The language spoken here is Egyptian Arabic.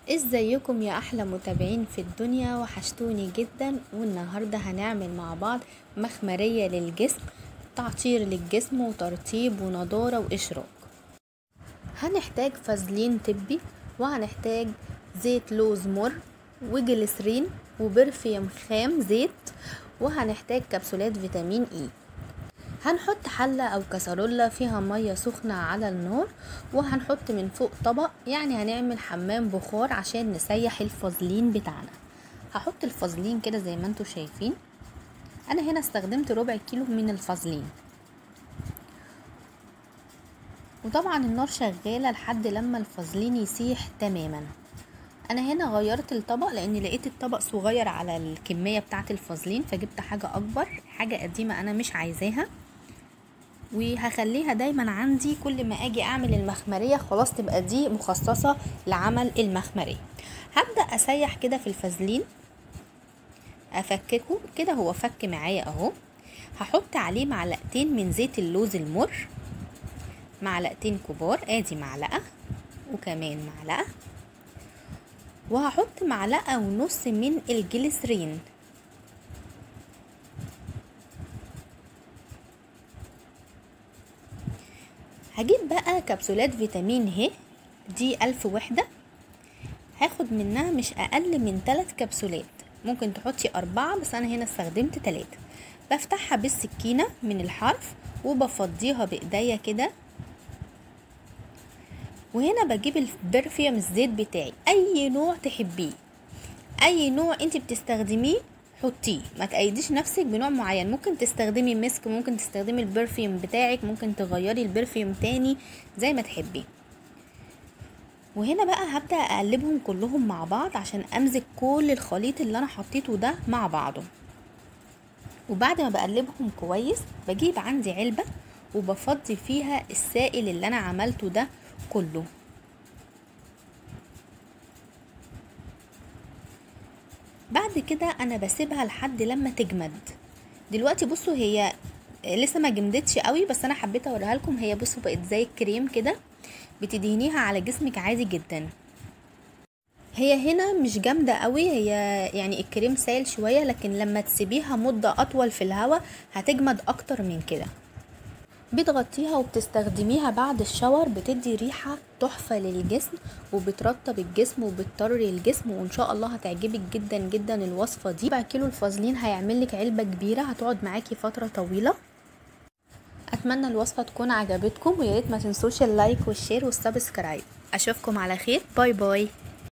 ازيكم يا احلى متابعين في الدنيا وحشتوني جدا والنهارده هنعمل مع بعض مخمريه للجسم تعطير للجسم وترطيب ونضاره واشراق هنحتاج فازلين طبي وهنحتاج زيت لوز مر وجليسرين وبرفيوم خام زيت وهنحتاج كبسولات فيتامين اي هنحط حلة أو كسرولة فيها مية سخنة على النار وهنحط من فوق طبق يعني هنعمل حمام بخار عشان نسيح الفازلين بتاعنا هحط الفازلين كده زي ما انتوا شايفين أنا هنا استخدمت ربع كيلو من الفازلين وطبعا النار شغالة لحد لما الفازلين يسيح تماما انا هنا غيرت الطبق لان لقيت الطبق صغير على الكميه بتاعه الفازلين فجبت حاجه اكبر حاجه قديمه انا مش عايزاها وهخليها دايما عندي كل ما اجي اعمل المخمريه خلاص تبقى دي مخصصه لعمل المخمريه هبدا اسيح كده في الفازلين افككه كده هو فك معايا اهو هحط عليه معلقتين من زيت اللوز المر معلقتين كبار ادي معلقه وكمان معلقه وهحط معلقة ونص من الجليسرين هجيب بقى كبسولات فيتامين ه دي ألف وحدة هاخد منها مش أقل من تلات كبسولات ممكن تحطي أربعة بس أنا هنا استخدمت تلاتة بفتحها بالسكينة من الحرف وبفضيها بإيديا كده وهنا بجيب البرفيوم الزيت بتاعي اي نوع تحبيه اي نوع انت بتستخدميه حطيه ما تقيديش نفسك بنوع معين ممكن تستخدمي مسك ممكن تستخدمي البرفيوم بتاعك ممكن تغيري البرفيوم تاني زي ما تحبي وهنا بقى هبدأ اقلبهم كلهم مع بعض عشان امزج كل الخليط اللي انا حطيته ده مع بعضه وبعد ما بقلبهم كويس بجيب عندي علبة وبفضي فيها السائل اللي انا عملته ده كله بعد كده انا بسيبها لحد لما تجمد دلوقتي بصوا هي لسه ما جمدتش قوي بس انا حبيت اوريها لكم هي بصوا بقت زي الكريم كده بتدهنيها على جسمك عادي جدا هي هنا مش جامدة قوي هي يعني الكريم سائل شوية لكن لما تسيبيها مدة اطول في الهواء هتجمد اكتر من كده بتغطيها وبتستخدميها بعد الشاور بتدي ريحة تحفة للجسم وبترطب الجسم وبتطري الجسم وان شاء الله هتعجبك جدا جدا الوصفة دي بقى كيلو الفازلين هيعمل لك علبة كبيرة هتقعد معاكي فترة طويلة اتمنى الوصفة تكون عجبتكم ويا ريت ما تنسوش اللايك والشير والسبسكرايب اشوفكم على خير باي باي